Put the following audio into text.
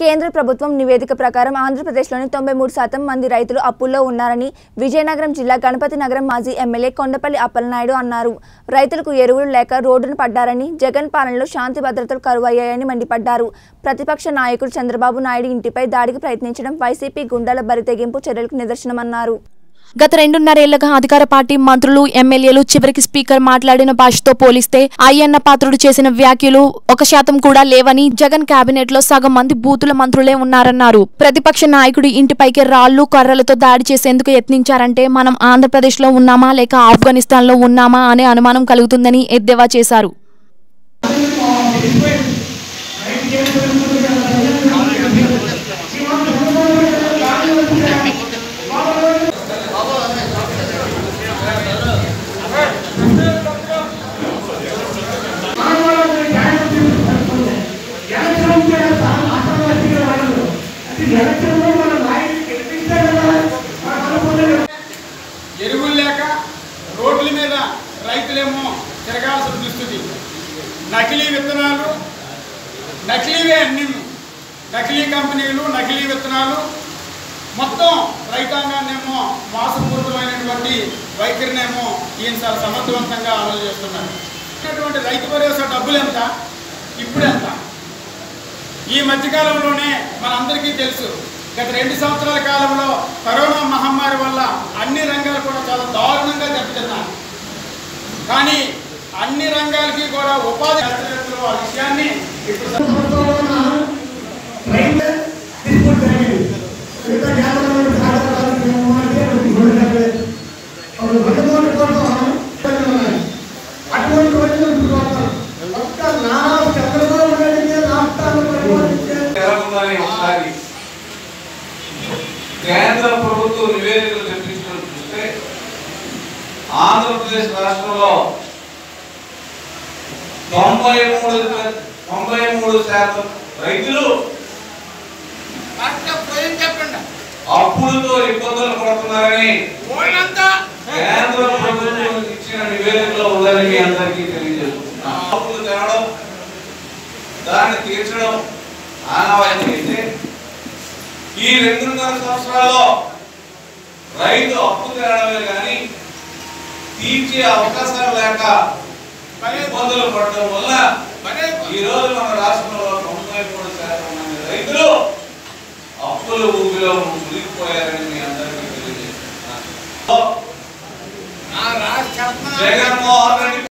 కేంద్ర ప్రభుత్వం నివేదిక ప్రకారం ఆంధ్రప్రదేశ్లోని తొంభై మూడు శాతం మంది రైతులు అప్పుల్లో ఉన్నారని విజయనగరం జిల్లా గణపతి నగరం మాజీ ఎమ్మెల్యే కొండపల్లి అప్పలనాయుడు అన్నారు రైతులకు ఎరువులు లేక రోడ్డున పడ్డారని జగన్ పాలనలో శాంతి భద్రతలు కరువయ్యాయని మండిపడ్డారు ప్రతిపక్ష నాయకుడు చంద్రబాబు నాయుడు ఇంటిపై దాడికి ప్రయత్నించడం వైసీపీ గుండాల బరితెగింపు చర్యలకు నిదర్శనమన్నారు గత రెండున్నరేళ్లుగా అధికార పార్టీ మంత్రులు ఎమ్మెల్యేలు చివరికి స్పీకర్ మాట్లాడిన భాషతో పోలిస్తే అయ్యన్న పాత్రుడు చేసిన వ్యాఖ్యలు ఒక శాతం కూడా లేవని జగన్ కేబినెట్ లో సగం మంది బూతుల మంత్రులే ఉన్నారన్నారు ప్రతిపక్ష నాయకుడి ఇంటిపైకి రాళ్లు కర్రలతో దాడి చేసేందుకు యత్నించారంటే మనం ఆంధ్రప్రదేశ్ లో ఉన్నామా లేక ఆఫ్ఘనిస్తాన్ లో ఉన్నామా అనే అనుమానం కలుగుతుందని ఎద్దేవా చేశారు ఎరువులు లేక రోడ్ల మీద రైతులేమో తిరగాల్సిన దుస్థితి నకిలీ విత్తనాలు నకిలీవే అన్ని నకిలీ కంపెనీలు నకిలీ విత్తనాలు మొత్తం రైతాంగాన్నేమో మోసపూరితమైనటువంటి వైఖరినేమో ఈయన చాలా సమర్థవంతంగా అమలు చేస్తున్నారు ఇటువంటి రైతు భరోసా డబ్బులు ఎంత ఇప్పుడు ఎంత ఈ మధ్యకాలంలోనే మనందరికీ తెలుసు గత రెండు సంవత్సరాల కాలంలో కరోనా మహమ్మారి వల్ల అన్ని రంగాలు కూడా చాలా దారుణంగా దెబ్బతిన్నారు కానీ అన్ని రంగాలకి కూడా ఉపాధి శాస్త్రవేత్తలు ఆ విషయాన్ని ఇప్పుడు జరగదని ఒకసారి కేంద్ర ప్రభుత్వం నివేదికలు తెప్పించడం చూస్తే ఆంధ్రప్రదేశ్ రాష్ట్రంలో తొంభై మూడు తొంభై మూడు శాతం రైతులు చెప్పండి అప్పులతో ఇబ్బందులు పడుతున్నారని ఊళ్ళంతా కేంద్ర ప్రభుత్వం ఇచ్చిన నివేదికలో ఉందని మీ అందరికీ తెలియజేస్తున్నాం అప్పులు తేవడం దాన్ని తీర్చడం ఆనవాయితీ అయితే ఈ రెండున్నర సంవత్సరాల్లో రైతు అప్పు తేడమే కానీ తీర్చే అవకాశాలు లేక ఇబ్బందులు పడడం వల్ల ఈ రోజు మన రాష్ట్రంలో తొంభై మూడు శాతం మంది రైతులు అప్పుల ఊబిలో మునిగిపోయారని మీ అందరికీ తెలియజేస్తున్నాను ఆ రాష్ట్ర జగన్మోహన్ రెడ్డి